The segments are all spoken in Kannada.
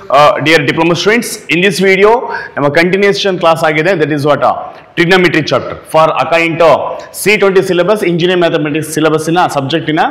Dear diploma students in this video ನಮ್ಮ ಕಂಟಿನ್ಯೂಷನ್ ಕ್ಲಾಸ್ ಆಗಿದೆ that is what trigonometry chapter for according to C twenty syllabus engineer mathematics ಸಿಲೆಬಸ್ಸಿನ ಸಬ್ಜೆಕ್ಟಿನ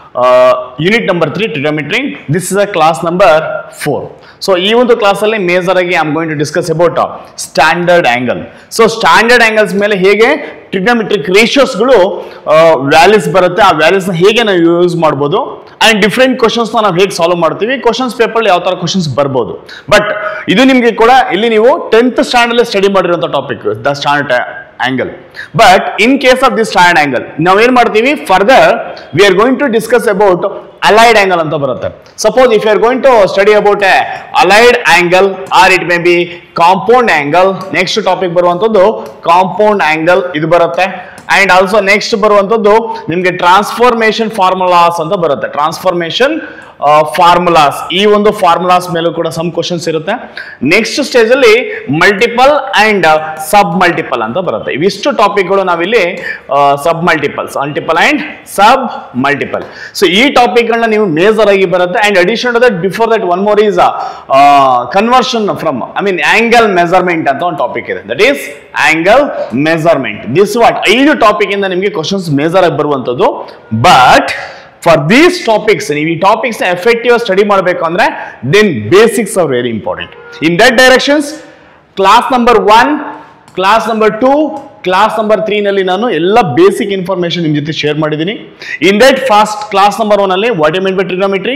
unit number three trigonometry this is a class number four so ಈ ಒಂದು ಕ್ಲಾಸಲ್ಲಿ ಮೇಜರ್ ಆಗಿ I am going to discuss about standard angle so standard angles ಮೇಲೆ ಹೇಗೆ ಟ್ರಿಗ್ನಮೆಟ್ರಿಕ್ ರೇಷಿಯೋಸ್ಗಳು ವ್ಯಾಲ್ಯೂಸ್ ಬರುತ್ತೆ ಆ ವ್ಯಾಲ್ಯೂಸ್ನ ಹೇಗೆ ನಾವು ಯೂಸ್ ಮಾಡ್ಬೋದು ಆ್ಯಂಡ್ ಡಿಫ್ರೆಂಟ್ ಕ್ವಶನ್ಸ್ನ ನಾವು ಹೇಗೆ ಸಾಲ್ವ್ ಮಾಡ್ತೀವಿ ಕ್ವಶನ್ಸ್ ಪೇಪರ್ ಯಾವ ಥರ ಕ್ವಶನ್ಸ್ ಬರ್ಬೋದು ಬಟ್ ಇದು ನಿಮಗೆ ಕೂಡ ಇಲ್ಲಿ ನೀವು ಟೆಂತ್ ಸ್ಟ್ಯಾಂಡರ್ಡ್ ಸ್ಟಡಿ ಮಾಡಿರುವಂಥ topic the standard angle but in case of this standard angle ನಾವೇನ್ ಮಾಡ್ತೀವಿ further we are going to discuss about allied angle ಅಂತ ಬರುತ್ತೆ suppose if you are going to study about a allied angle or it may be compound angle next topic ಬರುವಂತದ್ದು ಕಾಂಪೌಂಡ್ ಆಂಗಲ್ ಇದು ಬರುತ್ತೆ ಅಂಡ್ ಆಲ್ಸೋ ನೆಕ್ಸ್ಟ್ ಬರುವಂತದ್ದು ನಿಮಗೆ ಟ್ರಾನ್ಸ್ಫಾರ್ಮೇಶನ್ ಫಾರ್ಮುಲಾಸ್ ಅಂತ ಬರುತ್ತೆ ಟ್ರಾನ್ಸ್ಫಾರ್ಮೇಶನ್ ಫಾರ್ಮುಲಾಸ್ ಈ ಒಂದು ಫಾರ್ಮುಲಾಸ್ ಮೇಲೂ ಕೂಡ ಸಮ್ ಕ್ವಶನ್ಸ್ ಇರುತ್ತೆ ನೆಕ್ಸ್ಟ್ ಸ್ಟೇಜ್ ಅಲ್ಲಿ ಮಲ್ಟಿಪಲ್ ಅಂಡ್ ಸಬ್ ಮಲ್ಟಿಪಲ್ ಅಂತ ಬರುತ್ತೆ ಇವಿಷ್ಟು ಟಾಪಿಕ್ಗಳು ನಾವಿಲ್ಲಿ sub multiples multiple and sub multiple so ಈ ಟಾಪಿಕ್ಗಳನ್ನ ನೀವು ಮೇಜರ್ ಆಗಿ ಬರುತ್ತೆ and addition to that before that one more is conversion from I mean angle measurement ಅಂತ ಒಂದು ಟಾಪಿಕ್ ಇದೆ that is angle measurement this what ಐದು ಟಾಪಿಕ್ ಇಂದ ನಿಮಗೆ ಕ್ವಶನ್ಸ್ ಮೇಜರ್ ಆಗಿ ಬರುವಂತದ್ದು ಬಟ್ ಫಾರ್ ದೀಸ್ ಟಾಪಿಕ್ಸ್ ನೀವು ಈ ಟಾಪಿಕ್ಸ್ ಎಫೆಕ್ಟಿವ್ ಸ್ಟಡಿ ಮಾಡಬೇಕು ಅಂದ್ರೆ then basics are very important in that directions class number one class number two class number three ನಲ್ಲಿ ನಾನು ಎಲ್ಲ ಬೇಸಿಕ್ ಇನ್ಫಾರ್ಮೇಶನ್ ನಿಮ್ ಜೊತೆ ಶೇರ್ ಮಾಡಿದ್ದೀನಿ in that first class number one ಅಲ್ಲಿ what you mean by trigonometry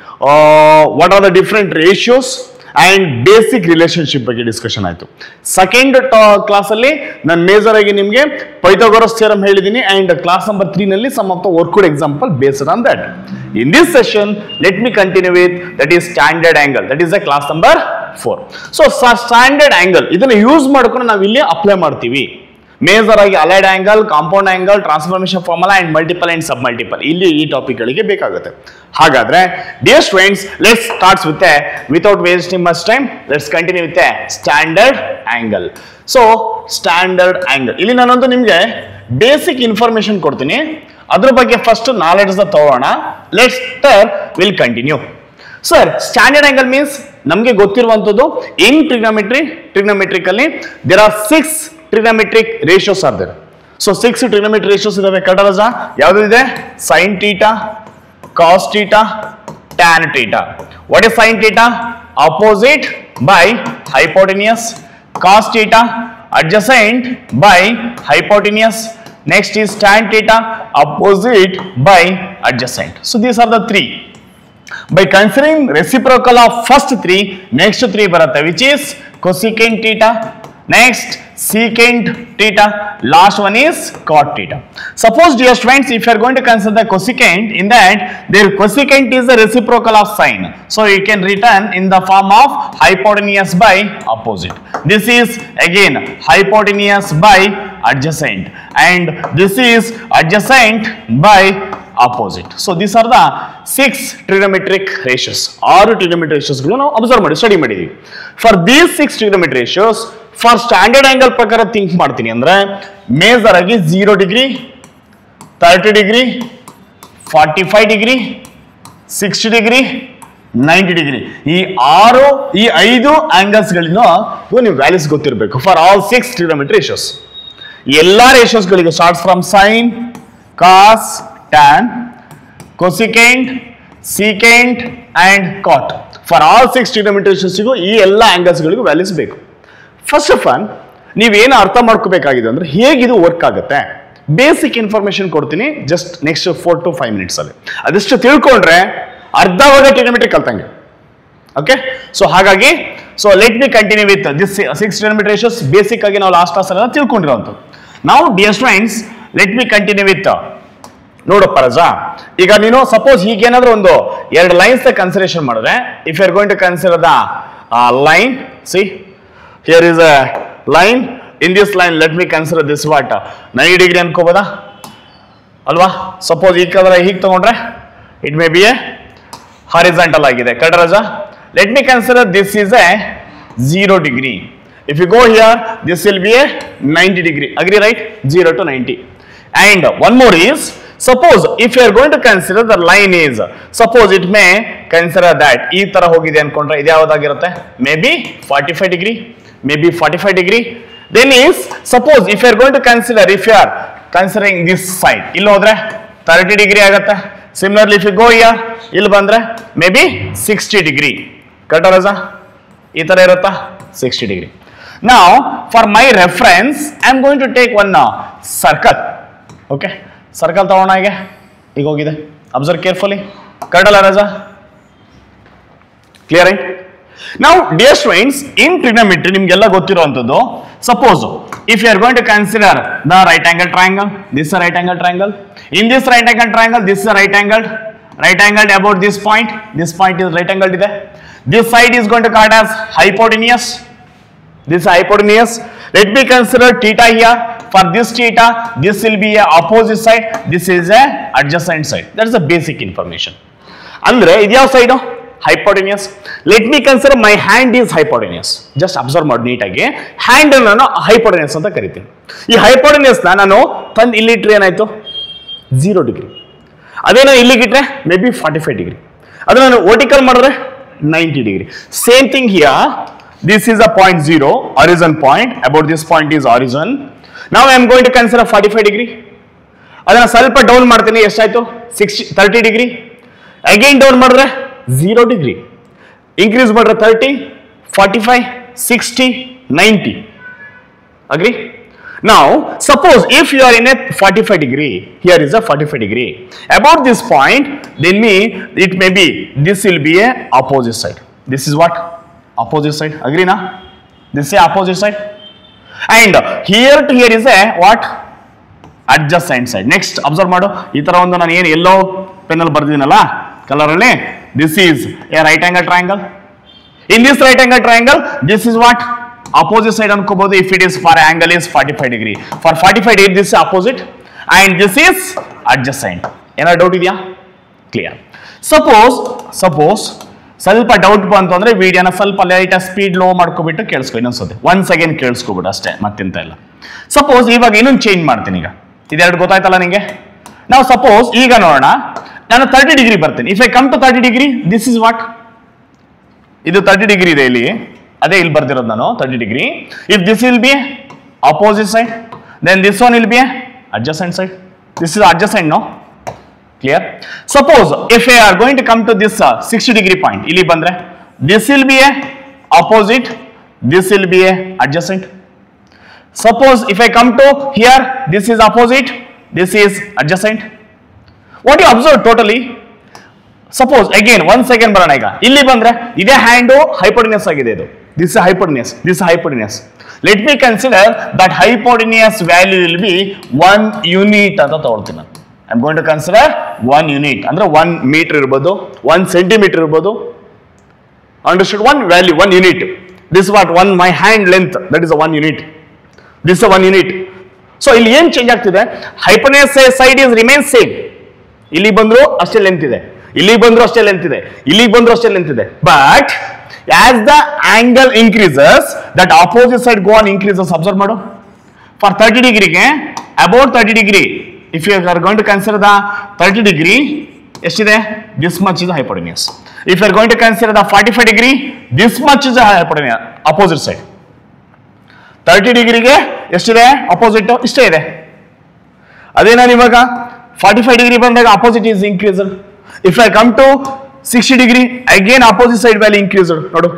what are the different ratios and basic relationship ಬಗ್ಗೆ ಡಿಸ್ಕಷನ್ ಆಯಿತು ಸೆಕೆಂಡ್ ಕ್ಲಾಸಲ್ಲಿ ನಾನು ಮೇಜರ್ ಆಗಿ ನಿಮಗೆ ಪೈಥಾಗೋರಸ್ ಥಿಯರಮ್ ಹೇಳಿದ್ದೀನಿ ಅಂಡ್ ಕ್ಲಾಸ್ ನಂಬರ್ ತ್ರೀ ನಲ್ಲಿ some of the worked example based on that in this session let me continue with that is standard angle that is the class number four so standard angle ಇದನ್ನು ಯೂಸ್ ಮಾಡ್ಕೊಂಡು ನಾವು ಇಲ್ಲಿ ಅಪ್ಲೈ ಮಾಡ್ತೀವಿ ಮೇಜರ್ ಆಗಿ allied angle compound angle transformation formula and multiple and sub multiple ಇಲ್ಲಿ ಈ ಟಾಪಿಕ್ಗಳಿಗೆ ಬೇಕಾಗುತ್ತೆ ಹಾಗಾದ್ರೆ dear students let's starts with without wasting much time let's continue with standard angle so standard angle ಇಲ್ಲಿ ನಾನೊಂದು ನಿಮಗೆ ಬೇಸಿಕ್ ಇನ್ಫಾರ್ಮೇಶನ್ ಕೊಡ್ತೀನಿ ಅದ್ರ ಬಗ್ಗೆ ಫಸ್ಟ್ ನಾಲೆಡ್ಜ್ ತಗೋಣ let's will continue sir standard angle means ನಮಗೆ ಗೊತ್ತಿರುವಂಥದ್ದು ಇನ್ ಟ್ರಿಗ್ನಮೆಟ್ರಿ ಟ್ರಿಗ್ನಮೆಟ್ರಿಕ್ ಅಲ್ಲಿ there are six trigonometric ratios are there so six trigonometric ratios ಇದಾವೆ ಕಡರಜ ಯಾವ್ದು ಇದೆ sine theta cos theta tan theta what is sine theta opposite by hypotenuse cos theta adjacent by hypotenuse next is tan theta opposite by adjacent so these are the three by considering reciprocal of first three next three ಬರುತ್ತೆ which is cosecant theta next secant theta last one is cot theta suppose dear students if you are going to consider the cosecant in that their cosecant is the reciprocal of sine so you can return in the form of hypotenuse by opposite this is again hypotenuse by adjacent and this is adjacent by opposite so this are the six trigonometric ratios ಆರು ಟ್ರಿಗೋಮೆಟ್ರಿಕ್ ರೇಷಿಯೋಸ್ಗಳು ನಾವು ಅಬ್ಸರ್ವ್ ಮಾಡಿ ಸ್ಟಡಿ ಮಾಡಿದೀವಿ for these six trigonometric ratios for standard angle ಪ್ರಕಾರ ಥಿಂಕ್ ಮಾಡ್ತೀನಿ ಅಂದ್ರೆ ಮೇಜರ್ ಆಗಿ zero degree thirty degree forty five degree sixty degree ninety degree ಈ ಆರು ಈ ಐದು ಆಂಗಲ್ಸ್ಗಳಿಂದ ನೀವು ವ್ಯಾಲ್ಯೂಸ್ ಗೊತ್ತಿರಬೇಕು for all six trigonometry ratios ಎಲ್ಲ ರೇಷಿಯೋಸ್ಗಳಿಗೆ starts from sine cos tan, cosecant, secant and cot. For all six ಟ್ರಿಗೋಮೆಟ್ರಿಷನ್ಸಿಗೂ ಈ ಎಲ್ಲ ಆಂಗಲ್ಸ್ಗಳಿಗೂ ವ್ಯಾಲ್ಯೂಸ್ ಬೇಕು ಫಸ್ಟ್ ಆಫ್ ಆಲ್ ನೀವೇನು ಅರ್ಥ ಮಾಡ್ಕೋಬೇಕಾಗಿದೆ ಅಂದ್ರೆ ಹೇಗಿದು ವರ್ಕ್ ಆಗುತ್ತೆ ಬೇಸಿಕ್ ಇನ್ಫಾರ್ಮೇಶನ್ ಕೊಡ್ತೀನಿ just next four to five minutes ಅಲ್ಲಿ ಅದಷ್ಟು ತಿಳ್ಕೊಂಡ್ರೆ ಅರ್ಧ ಭಾಗ ಟ್ರಿಗೋಮೆಟ್ರಿ ಕಲ್ತಂಗೆ ಓಕೆ ಸೊ ಹಾಗಾಗಿ so let me continue with this six trigonometry ratios basic ಆಗಿ ನಾವು ಲಾಸ್ಟ್ ಕ್ಲಾಸ್ ಎಲ್ಲ ತಿಳ್ಕೊಂಡಿರೋಂಥ ನಾವು dear students let me continue with ನೋಡಪ್ಪ ರಜಾ ಈಗ ನೀನು ಸಪೋಸ್ ಹೀಗೇನಾದ್ರೂ ಒಂದು ಎರಡು ಲೈನ್ಸ್ ಕನ್ಸಿಡರೇಷನ್ ಮಾಡಿದ್ರೆ if you are going to consider the line see here is a line in this line let me consider this what nine degree ಅನ್ಕೋಬೋದಾ ಅಲ್ವಾ ಸಪೋಸ್ ಈ ಕಲರ್ ಹೀಗೆ ತಗೊಂಡ್ರೆ it may be a horizontal ಆಗಿದೆ ಕರೆಕ್ಟ್ ರಜಾ let me consider this is a zero degree if you go here this will be a ninety degree agree right zero to ninety And one more is, suppose if you are going to consider the line is suppose it may consider that ಈ ತರ ಹೋಗಿದೆ ಅನ್ಕೊಂಡ್ರೆ ಇದು ಯಾವ್ದಾಗಿರುತ್ತೆ may be forty five degree may be forty five degree then is suppose if you are going to consider if you are considering this side ಇಲ್ಲಿ ಹೋದ್ರೆ ತರ್ಟಿ ಡಿಗ್ರಿ ಆಗುತ್ತೆ similarly if you go here ಇಲ್ಲಿ ಬಂದ್ರೆ may be sixty degree correct ರಜಾ ಈ ತರ ಇರುತ್ತಾ ಸಿಕ್ಸ್ಟಿ ಡಿಗ್ರಿ ನಾವು for my reference I am going to take one circle okay circle ತಗೋಣ ಹೇಗೆ ಈಗ ಹೋಗಿದೆ ಅಬ್ಸರ್ವ್ ಕೇರ್ಫುಲಿ ಕರೆಕ್ಟ್ ಅಲ್ಲ ರಜಾ ಕ್ಲಿಯರ್ ಐಟ್ ನಾವು ಡಿಯರ್ ಸ್ಟೂಡೆಂಟ್ಸ್ ಇನ್ ಟ್ರಿಗ್ನೋಮೆಟ್ರಿ ನಿಮ್ಗೆಲ್ಲ ಗೊತ್ತಿರುವಂಥದ್ದು suppose if you are going to consider the right angle triangle this right angle triangle in this right angle triangle this right angle right angle about this point this point is right angle ಇದೆ this side is going to called as hypotenuse this hypotenuse let me consider theta here for this theta this will be a opposite side this is a adjacent side that's the basic information ಅಂದ್ರೆ ಇದ್ಯಾವ side hypotenuse let me consider my hand is hypotenuse just observe ಮಾಡಿ ನೀಟಾಗಿ ಹ್ಯಾಂಡ್ ನಾನು ಹೈಪೋಟಿನಿಯಸ್ ಅಂತ ಕರಿತೀನಿ ಈ ಹೈಪೋಟಿನಿಯಸ್ ನಾನು ತಂದು ಇಲ್ಲಿಟ್ರೆ ಏನಾಯ್ತು ಝೀರೋ ಡಿಗ್ರಿ ಅದೇ ನಾನು ಇಲ್ಲಿಗಿಟ್ರೆ may be forty five degree ಅದು ನಾನು ವರ್ಟಿಕಲ್ ಮಾಡಿದ್ರೆ ninety degree same thing here this is a point zero horizon point about this point is horizon ನಾವು I am going to consider forty five degree ಅದನ್ನ ಸ್ವಲ್ಪ ಡೌನ್ ಮಾಡ್ತೀನಿ ಎಷ್ಟಾಯ್ತು sixty thirty degree again down ಮಾಡಿದ್ರೆ ಝೀರೋ ಡಿಗ್ರಿ ಇನ್ಕ್ರೀಸ್ ಮಾಡಿದ್ರೆ thirty forty five sixty ninety agree now suppose if you are in a 45 degree here is a 45 degree about this point then me it may be this will be a opposite side this is what opposite side agree na this is a opposite side and here to here is a what adjacent side next observe ಮಾಡು ಈ ತರ ಒಂದು ನಾನು ಏನು ಎಲ್ಲೋ ಪೆನ್ನಲ್ಲಿ ಬರ್ದಿದ್ದೀನಲ್ಲ ಕಲರ್ ಅಲ್ಲಿ this is a right angle triangle in this right angle triangle this is what opposite side ಅನ್ಕೋಬಹುದು if it is for angle is forty five degree for forty five degree this opposite and this is adjacent ಏನಾದ್ರು ಡೌಟ್ ಇದೆಯಾ ಕ್ಲಿಯರ್ ಸಪೋಸ್ ಸಪೋಸ್ ಸ್ವಲ್ಪ ಡೌಟ್ ಬಂತು ಅಂದ್ರೆ ವಿಡಿಯೋನ ಸ್ವಲ್ಪ ಲೈಟ್ ಸ್ಪೀಡ್ ಲೋ ಮಾಡ್ಕೊಬಿಟ್ಟು ಕೇಳಿಸ್ಕೊ ಇನ್ನೊಂದ್ಸತಿ ಒನ್ಸ್ ಅಗೇನ್ ಕೇಳಿಸ್ಕೊಬಿಡು ಅಷ್ಟೇ ಮತ್ತೆಂತ ಇಲ್ಲ ಸಪೋಸ್ ಇವಾಗ ಇನ್ನೊಂದು ಚೇಂಜ್ ಮಾಡ್ತೀನಿ ಈಗ ಇದೆರಡು ಗೊತ್ತಾಯ್ತಲ್ಲ ನಿಂಗೆ ನಾವು ಸಪೋಸ್ ಈಗ ನೋಡೋಣ ನಾನು ತರ್ಟಿ ಡಿಗ್ರಿ ಬರ್ತೀನಿ if I come to thirty degree this is what ಇದು ತರ್ಟಿ ಡಿಗ್ರಿ ಇದೆ ಇಲ್ಲಿ ಅದೇ ಇಲ್ಲಿ ಬರ್ದಿರೋದು ನಾನು thirty degree if this will be opposite side then this one will be adjacent side this is adjacent no clear suppose if I are going to come to this sixty degree point ಇಲ್ಲಿ ಬಂದ್ರೆ this will be a opposite this will be a adjacent suppose if I come to here this is opposite this is adjacent what you observe totally ಸಪೋಸ್ ಅಗೇನ್ ಒನ್ ಸೆಕೆಂಡ್ ಬರೋಣ ಈಗ ಇಲ್ಲಿ ಬಂದ್ರೆ ಇದೇ ಹ್ಯಾಂಡು ಹೈಪೋಟಿನಿಯಸ್ ಆಗಿದೆ ಇದು this hypotenuse this hypotenuse let me consider that hypotenuse value will be one unit ಅಂತ ತಗೊಳ್ತೀನಿ ನಾನು I am going to consider one unit ಅಂದ್ರೆ ಒನ್ ಮೀಟರ್ ಇರ್ಬೋದು ಒನ್ ಸೆಂಟಿಮೀಟರ್ ಇರ್ಬೋದು understood one value one unit this what one my hand length that is one unit this one unit so ಇಲ್ಲಿ ಏನ್ ಚೇಂಜ್ ಆಗ್ತಿದೆ hypotenuse side is remain same ಇಲ್ಲಿ ಬಂದ್ರು ಅಷ್ಟೇ ಲೆಂತ್ ಇದೆ ಇಲ್ಲಿ ಬಂದ್ರು ಅಷ್ಟೇ ಲೆಂತ್ ಇದೆ ಇಲ್ಲಿಗೆ ಬಂದ್ರು ಅಷ್ಟೇ ಲೆಂತ್ ಇದೆ but as the angle increases that opposite side go on increases observe ಮಾಡು ಫಾರ್ ತರ್ಟಿ ಡಿಗ್ರಿಗೆ about thirty degree if you are going to consider the thirty degree ಎಷ್ಟಿದೆ this much is hypotenuse if you are going to consider the forty five degree this much is hypotenuse opposite side thirty ಡಿಗ್ರಿಗೆ ಎಷ್ಟಿದೆ ಅಪೋಸಿಟ್ ಇಷ್ಟೇ ಇದೆ ಅದೇ ನಾನು ಇವಾಗ ಫಾರ್ಟಿ ಫೈವ್ ಡಿಗ್ರಿ ಬಂದಾಗ opposite is increased if I come to sixty degree again opposite side value increased ನೋಡು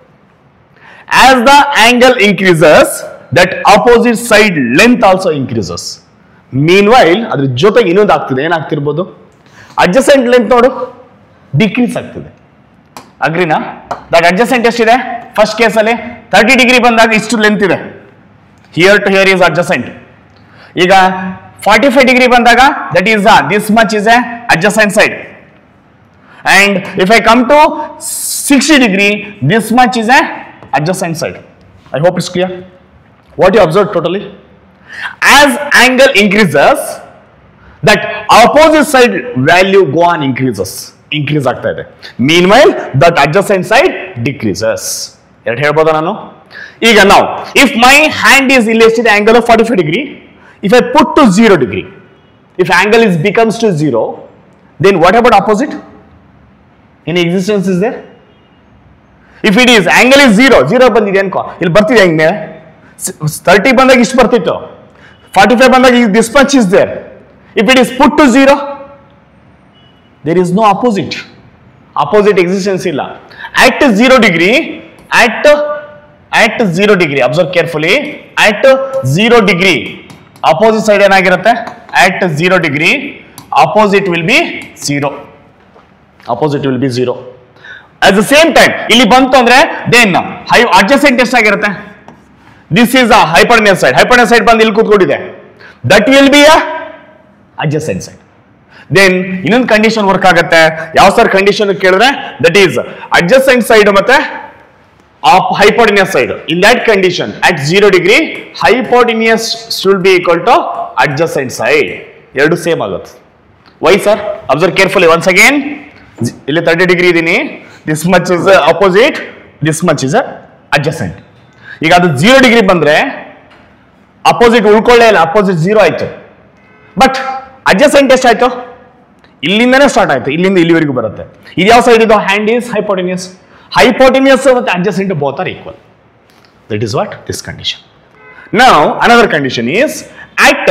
as the angle increases that opposite side length also increases mean while ಅದ್ರ ಜೊತೆಗೆ ಇನ್ನೊಂದು ಆಗ್ತಿದೆ ಏನಾಗ್ತಿರ್ಬೋದು ಅಡ್ಜಸೆಂಟ್ ಲೆಂತ್ ನೋಡು ಡಿಕ್ರೀಸ್ ಆಗ್ತಿದೆ ಅಗ್ರಿನಾ ದಟ್ ಅಡ್ಜಸೆಂಟ್ ಎಷ್ಟಿದೆ ಫಸ್ಟ್ ಕೇಸಲ್ಲಿ ತರ್ಟಿ ಡಿಗ್ರಿ ಬಂದಾಗ ಇಷ್ಟು ಲೆಂತ್ ಇದೆ here to here is adjacent ಈಗ ಫಾರ್ಟಿ ಫೈವ್ ಡಿಗ್ರಿ ಬಂದಾಗ that is this much is a adjacent side and if I come to sixty degree this much is a adjacent side I hope it's clear what you observe totally as angle increases that opposite side value go on increases increase ಆಗ್ತಾ ಇದೆ mean while that adjacent side decreases ಎರಡು ಹೇಳ್ಬೋದಾ ನಾನು ಈಗ ನಾವು ಇಫ್ ಮೈ ಹ್ಯಾಂಡ್ ಈಸ್ ಇಲ್ಲಿ ಎಷ್ಟಿದೆ angle forty five degree if I put to zero degree If angle is becomes to zero, then what about opposite? Any existence is there? If it is angle is zero, zero ಬಂದಿದೆ ಅನ್ಕೋ ಇಲ್ಲಿ ಬರ್ತಿದೆ ಹೆಂಗೆ ತರ್ಟಿ ಬಂದಾಗ ಇಷ್ಟು ಬರ್ತಿತ್ತು ಫಾರ್ಟಿ ಫೈವ್ ಬಂದಾಗ this much is there if it is put to zero there is no opposite opposite existence ಇಲ್ಲ at zero degree at at zero degree observe carefully at zero degree opposite side ಏನಾಗಿರುತ್ತೆ at zero degree opposite will be zero opposite will be zero at the same time ಇಲ್ಲಿ ಬಂತು ಅಂದ್ರೆ ದೆನ್ ಹೈ ಅಡ್ಜಸೆಂಟ್ ಎಷ್ಟಾಗಿರುತ್ತೆ this is a hypotenuse side hypotenuse side ಬಂದು ಇಲ್ಲಿ ಕೂತ್ಕೊಂಡಿದೆ that will be a adjacent side then ಇನ್ನೊಂದು ಕಂಡೀಷನ್ ವರ್ಕ್ ಆಗುತ್ತೆ ಯಾವ ಸರ್ ಕಂಡೀಷನ್ ಕೇಳಿದ್ರೆ ದಟ್ ಈಸ್ ಅಡ್ಜಸೆಂಟ್ ಸೈಡ್ ಮತ್ತೆ hypotenuse side. In that condition, at 0 degree, hypotenuse should be equal to adjacent side. ಎರಡು ಸೇಮ್ ಆಗುತ್ತೆ why sir observe carefully once again ಇಲ್ಲಿ ತರ್ಟಿ ಡಿಗ್ರಿ ಇದೀನಿ this much is opposite this much is adjacent ಈಗ ಅದು ಜೀರೋ ಡಿಗ್ರಿ ಬಂದ್ರೆ ಅಪೋಸಿಟ್ ಉಳ್ಕೊಳ್ಳೇ ಇಲ್ಲ ಅಪೋಸಿಟ್ ಜೀರೋ ಆಯ್ತು ಬಟ್ ಅಡ್ಜಸೆಂಟ್ ಎಷ್ಟಾಯ್ತು ಇಲ್ಲಿಂದನೇ ಸ್ಟಾರ್ಟ್ ಆಯ್ತು ಇಲ್ಲಿಂದ ಇಲ್ಲಿವರೆಗೂ ಬರುತ್ತೆ ಇದು ಯಾವ ಸೈಡ್ ಇದು ಹ್ಯಾಂಡ್ ಈಸ್ ಹೈಪೋಟಿನಿಯಸ್ ಹೈಪೋಟಿನಿಯಸ್ ಮತ್ತು adjacent both are equal that is what this condition ನಾವು another condition is at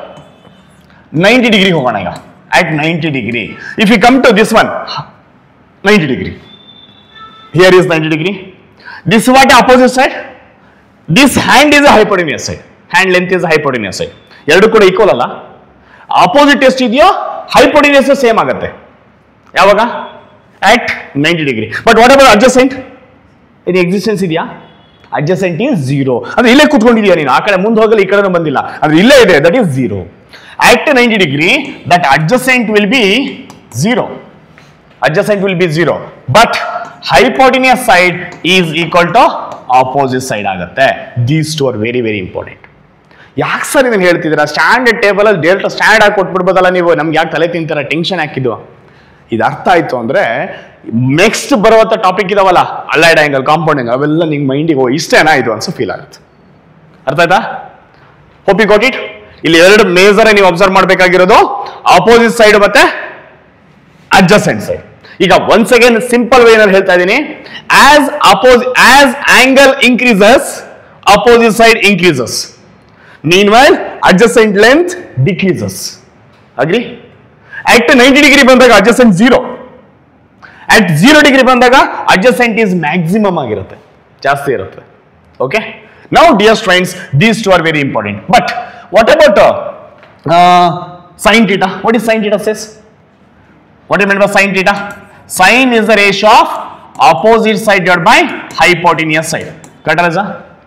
ninety degree ಹೋಗೋಣ ಈಗ at ninety degree if you come to this one ninety degree here is ninety degree this what opposite side this hand is a hypotenuse side hand length is hypotenuse side ಎರಡು ಕೂಡ ಈಕ್ವಲ್ ಅಲ್ಲ ಅಪೋಸಿಟ್ ಎಷ್ಟಿದೆಯೋ ಹೈಪೋಟಿನಿಯಸ್ ಸೇಮ್ ಆಗುತ್ತೆ ಯಾವಾಗ at ninety degree but what about adjacent ಇದು ಎಕ್ಸಿಸ್ಟೆನ್ಸ್ ಇದೆಯಾ ಅಡ್ಜಸೆಂಟ್ ಈಸ್ ಝೀರೋ ಅಂದ್ರೆ ಇಲ್ಲೇ ಕೂತ್ಕೊಂಡಿದ್ಯಾ ನೀನು ಆ ಕಡೆ ಮುಂದೆ ಹೋಗಲ್ಲ ಈ ಕಡೆ ಬಂದಿಲ್ಲ ಅಂದ್ರೆ ಇಲ್ಲೇ ಇದೆ that is zero at ninety degree that adjacent will be zero adjacent will be zero but hypotenuse side is equal to opposite side ಆಗುತ್ತೆ these two are very very important ಯಾಕೆ ಸರ್ ಇದನ್ನು ಹೇಳ್ತಿದ್ದೀರಾ ಸ್ಟ್ಯಾಂಡರ್ಡ್ ಟೇಬಲ್ ಅಲ್ಲಿ ಡೇಲ್ಟಾ ಸ್ಟ್ಯಾಂಡ್ ಹಾಕಿ ಕೊಟ್ಬಿಡ್ಬೋದಲ್ಲ ನೀವು ನಮ್ಗೆ ಯಾಕೆ ತಲೆ ತಿಂತೀರ ಟೆನ್ಷನ್ ಹಾಕಿದ್ದು ಇದು ಅರ್ಥ ಆಯ್ತು ಅಂದ್ರೆ ನೆಕ್ಸ್ಟ್ ಬರುವಂತ ಟಾಪಿಕ್ ಇದಾವಲ್ಲ ಅಲೈಡ್ ಆಂಗಲ್ ಕಾಂಪೌಂಡಿಂಗ್ ಅವೆಲ್ಲ ನಿಂಗೆ ಮೈಂಡಿಗೆ ಓ ಇಷ್ಟೇನಾ ಇದು ಅನ್ಸೋ ಫೀಲ್ ಆಗುತ್ತೆ ಅರ್ಥ ಆಯ್ತಾ ಹೋಪ್ ಯು ಗಾಟ್ ಇಟ್ ಇಲ್ಲಿ ಎರಡು ಮೇಜರ್ ನೀವು ಅಬ್ಸರ್ವ್ ಮಾಡಬೇಕಾಗಿರೋದು ಆಪೋಸಿಟ್ ಸೈಡ್ ಮತ್ತೆ ಅಡ್ಜಸೆಂಟ್ ಸೈಡ್ ಈಗ ಒನ್ಸ್ ಅಗೇನ್ ಸಿಂಪಲ್ ವೇ ಏನಾದ್ರು ಹೇಳ್ತಾ ಇದ್ದೀನಿ ಆಸ್ ಅಪೋಸ್ as angle increases opposite side increases mean while adjacent length decreases agree at ninety degree ಬಂದಾಗ adjacent zero at zero degree ಬಂದಾಗ ಅಡ್ಜಸೆಂಟ್ ಈಸ್ ಮ್ಯಾಕ್ಸಿಮಮ್ ಆಗಿರುತ್ತೆ ಜಾಸ್ತಿ ಇರುತ್ತೆ okay now dear strains these two are very important but what about sine theta what is sine theta says What do you mean by sin theta? Sin is the ratio of opposite side divided by hypotenuse side. Correct, Raja?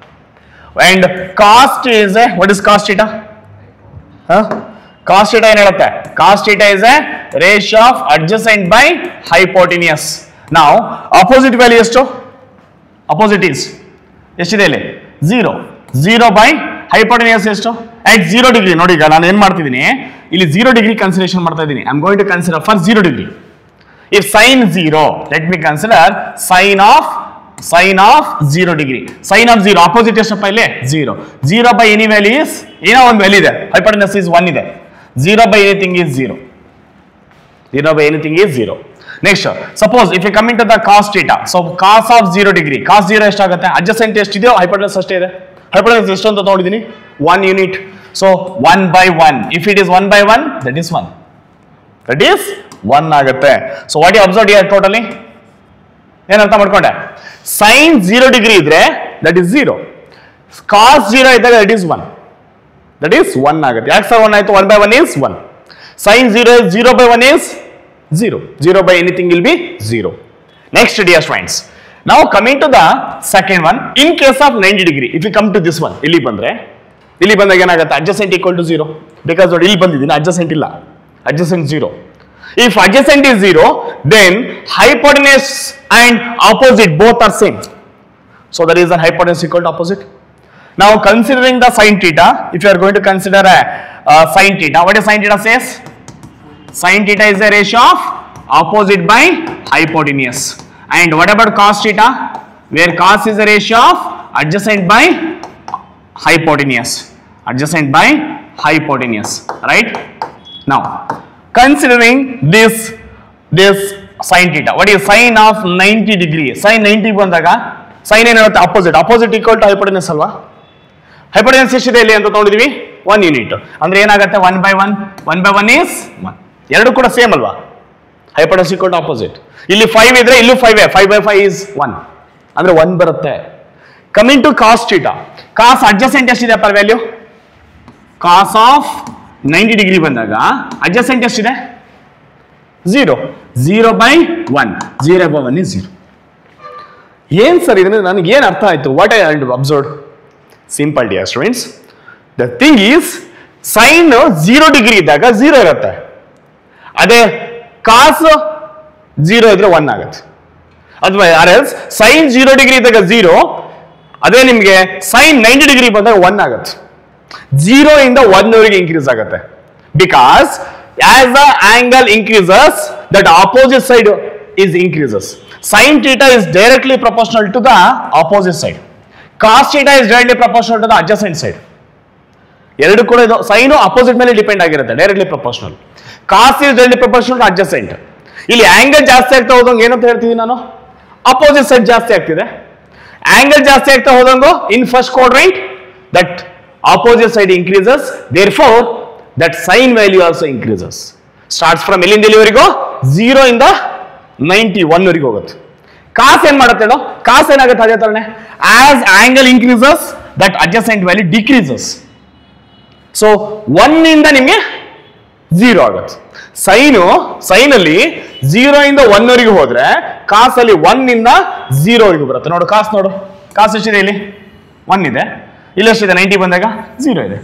And cos is a, what is cos theta? Huh? Cos theta ಏನು ಹೇಳುತ್ತೆ cos theta is a ratio of adjacent by hypotenuse. Now, opposite value ಎಷ್ಟು opposite is ಎಷ್ಟಿದೆ ಇಲ್ಲಿ ಝೀರೋ ಝೀರೋ ಬೈ ಹೈಪೋಟೆನಿಯಸ್ ಎಷ್ಟು ಅಟ್ ಝೀರೋ ಡಿಗ್ರಿ ನೋಡಿ ಈಗ ನಾನು ಏನ್ ಮಾಡ್ತಿದ್ದೀನಿ ಇಲ್ಲಿ ಝೀರೋ ಡಿಗ್ರಿ ಕನ್ಸಿಡರೇಷನ್ ಮಾಡ್ತಾ ಇದ್ದೀನಿ I am going to consider for zero degree if sine zero let me consider sine of sine of zero degree sine of zero opposite ಎಷ್ಟಪ್ಪ ಇಲ್ಲಿ zero zero by any value is ಏನೋ ಒಂದು ವ್ಯಾಲ್ಯೂ ಇದೆ ಹೈಪೋಟೆನಿಯಸ್ ಇಸ್ ಒನ್ ಇದೆ zero by anything is zero zero by anything is zero. Next, suppose if you come into the cos theta, so cos of zero degree, cos zero ಎಷ್ಟಾಗುತ್ತೆ adjacent ಎಷ್ಟಿದೆಯೋ hypotenuse ಅಷ್ಟೇ ಇದೆ hypotenuse ಎಷ್ಟು ಅಂತ ನೋಡಿದ್ದೀನಿ one unit so one by one if it is one by one that is one that is one ಆಗುತ್ತೆ so what you observe here totally ಏನ್ ಅರ್ಥ ಮಾಡ್ಕೊಂಡೆ ಸೈನ್ ಜೀರೋ ಡಿಗ್ರಿ ಇದ್ರೆ that is zero cos zero ಇದ್ದಾಗ that is one that is one ಆಗುತ್ತೆ ಯಾಕೆ ಸರ್ ಒನ್ ಆಯ್ತು one by one is one sin 0 is 0 by 1 is 0. 0 by anything will be 0. Next, dear friends. Now coming to the second one, in case of 90 degree, if you come to this one, ಇಲ್ಲಿ ಬಂದ್ರೆ ಇಲ್ಲಿ ಬಂದಾಗ ಏನಾಗುತ್ತೆ adjacent equal to zero because ನೋಡಿ ಇಲ್ಲಿ ಬಂದಿದ್ದೀನಿ ಅಡ್ಜಸೆಂಟ್ ಇಲ್ಲ adjacent zero if adjacent is zero then hypotenuse and opposite both are same So the reason hypotenuse equal to opposite. Now considering the sin theta, if you are going to consider a uh, sin theta, what is sin theta says? Sin theta is the ratio of opposite by hypotenuse. And what about cos theta? Where cos is the ratio of adjacent by hypotenuse. Adjacent by hypotenuse, right? Now, considering this this sin theta, what is sin of 90 degree? Sin 90 ಬಂದಾಗ sin ಏನಿರುತ್ತೆ opposite opposite equal to hypotenuse ಅಲ್ವಾ ಹೈಪೋಟೆನಸ್ ಎಷ್ಟಿದೆ ಇಲ್ಲಿ ಅಂತ ನೋಡಿದ್ವಿ ಒನ್ ಯೂನಿಟ್ ಅಂದ್ರೆ ಏನಾಗುತ್ತೆ one by one one by one is one ಎರಡು ಕೂಡ ಸೇಮ್ ಅಲ್ವಾ ಹೈಪೋಟೆನಸ್ ಈಕ್ವಲ್ ಟು ಅಪೋಸಿಟ್ ಇಲ್ಲಿ ಫೈವ್ ಇದ್ರೆ ಇಲ್ಲೂ five five by five is one ಅಂದ್ರೆ ಒನ್ ಬರುತ್ತೆ coming to cos theta cos adjacent ಎಷ್ಟಿದೆ per value cos of ninety degree ಬಂದಾಗ ಅಡ್ಜಸೆಂಟ್ ಎಷ್ಟಿದೆ zero zero by one zero by one is zero ಏನ್ ಸರ್ ಇದನ್ನ ನನಗೆ ಏನು ಅರ್ಥ ಆಯ್ತು what I observe simple dear students the thing is sine zero degree ಇದ್ದಾಗ ಝೀರೋ ಇರುತ್ತೆ ಅದೇ ಕಾಸು ಝೀರೋ ಇದ್ರೆ ಒನ್ ಆಗುತ್ತೆ ಅಥವಾ or else sine zero degree ಇದ್ದಾಗ ಝೀರೋ ಅದೇ ನಿಮಗೆ ಸೈನ್ ನೈಂಟಿ ಡಿಗ್ರಿ ಬಂದಾಗ ಒನ್ ಆಗುತ್ತೆ ಝೀರೋ ಇಂದ ಒನ್ ವರೆಗೆ ಇನ್ಕ್ರೀಸ್ ಆಗುತ್ತೆ because as the angle increases that opposite side is increases sin theta is directly proportional to the opposite side cos theta is directly proportional to the adjacent side ಎರಡು ಕೂಡ ಇದು ಸೈನು ಅಪೋಸಿಟ್ ಮೇಲೆ ಡಿಪೆಂಡ್ ಆಗಿರುತ್ತೆ directly proportional cos is directly proportional to adjacent ಇಲ್ಲಿ ಆಂಗಲ್ ಜಾಸ್ತಿ ಆಗ್ತಾ ಹೋದಂಗೆ ಏನಂತ ಹೇಳ್ತೀನಿ ನಾನು ಅಪೋಸಿಟ್ ಸೈಡ್ ಜಾಸ್ತಿ ಆಗ್ತಿದೆ ಆಂಗಲ್ ಜಾಸ್ತಿ ಆಗ್ತಾ ಹೋದಂಗು in first quadrant that opposite side increases therefore that sine value also increases starts from ಎಲ್ಲಿಂದ ಎಲ್ಲಿವರೆಗೂ ಝೀರೋ ಇಂದ ನೈಂಟಿ ಒನ್ ವರೆಗೆ ಹೋಗುತ್ತೆ ಕಾಸ್ ಏನ್ ಮಾಡುತ್ತೆ ಹೇಳೋ ಕಾಸ್ ಏನಾಗುತ್ತೆ ಅದೇ ತರನೇ as angle increases that adjacent value decreases so one ಇಂದ ನಿಮಗೆ ಝೀರೋ ಆಗುತ್ತೆ ಸೈನು ಸೈನಲ್ಲಿ ಝೀರೋ ಇಂದ ಒನ್ ವರೆಗೆ ಹೋದ್ರೆ ಕಾಸಲ್ಲಿ ಒನ್ ಇಂದ ಝೀರೋ ವರೆಗೂ ಬರುತ್ತೆ ನೋಡು ಕಾಸು ನೋಡು ಕಾಸು ಎಷ್ಟಿದೆ ಇಲ್ಲಿ ಒನ್ ಇದೆ ಇಲ್ಲಿ ಎಷ್ಟಿದೆ ನೈಂಟಿ ಬಂದಾಗ ಝೀರೋ ಇದೆ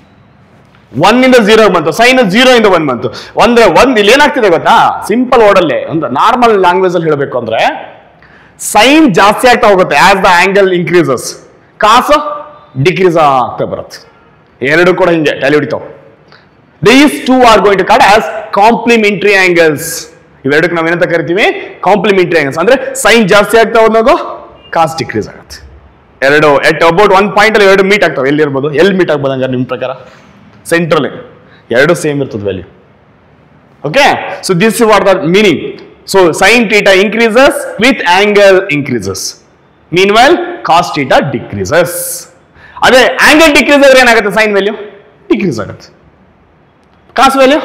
ಒನ್ ಇಂದ ಝೀರೋ ಬಂತು ಸೈನ್ ಝೀರೋ ಇಂದ ಒನ್ ಬಂತು ಅಂದ್ರೆ ಒಂದ್ ಇಲ್ಲಿ ಏನಾಗ್ತಿದೆ ಗೊತ್ತಾ ಸಿಂಪಲ್ ವರ್ಡಲ್ಲೇ ಅಂದ್ರೆ ನಾರ್ಮಲ್ ಲ್ಯಾಂಗ್ವೇಜ್ ಅಲ್ಲಿ ಹೇಳಬೇಕು ಅಂದ್ರೆ ಸೈನ್ ಜಾಸ್ತಿ ಆಗ್ತಾ ಹೋಗುತ್ತೆ as the angle increases cos decrease ಆಗ್ತಾ ಬರುತ್ತೆ ಎರಡು ಕೂಡ ಹಿಂಗೆ ತಲೆ ಹೊಡಿತಾವ್ these two are going to called as complementary angles ಇವೆರಡಕ್ಕೆ ನಾವೇನಂತ ಕರಿತೀವಿ ಕಾಂಪ್ಲಿಮೆಂಟರಿ ಆಂಗಲ್ಸ್ ಅಂದ್ರೆ ಸೈನ್ ಜಾಸ್ತಿ ಆಗ್ತಾ ಹೋದಾಗ ಕಾಸ್ಟ್ ಡಿಕ್ರೀಸ್ ಆಗುತ್ತೆ ಎರಡು ಎಟ್ ಅಬೌಟ್ ಒನ್ ಪಾಯಿಂಟ್ ಅಲ್ಲಿ ಎರಡು ಮೀಟ್ ಆಗ್ತಾವೆ ಎಲ್ಲಿ ಇರ್ಬೋದು ಎಲ್ಲಿ ಮೀಟ್ ಆಗ್ಬೋದು ಹಂಗಾರೆ ನಿಮ್ಮ ಪ್ರಕಾರ ಸೆಂಟ್ರಲ್ಲಿ ಎರಡು ಸೇಮ್ ಇರ್ತದೆ value okay so this what the meaning so sine theta increases with angle increases mean well cos theta decreases ಅದೇ ಆಂಗಲ್ ಡಿಕ್ರೀಸ್ ಆದ್ರೆ ಏನಾಗುತ್ತೆ ಸೈನ್ ವ್ಯಾಲ್ಯೂ ಡಿಕ್ರೀಸ್ ಆಗುತ್ತೆ ಕಾಸ್ ವ್ಯಾಲ್ಯೂ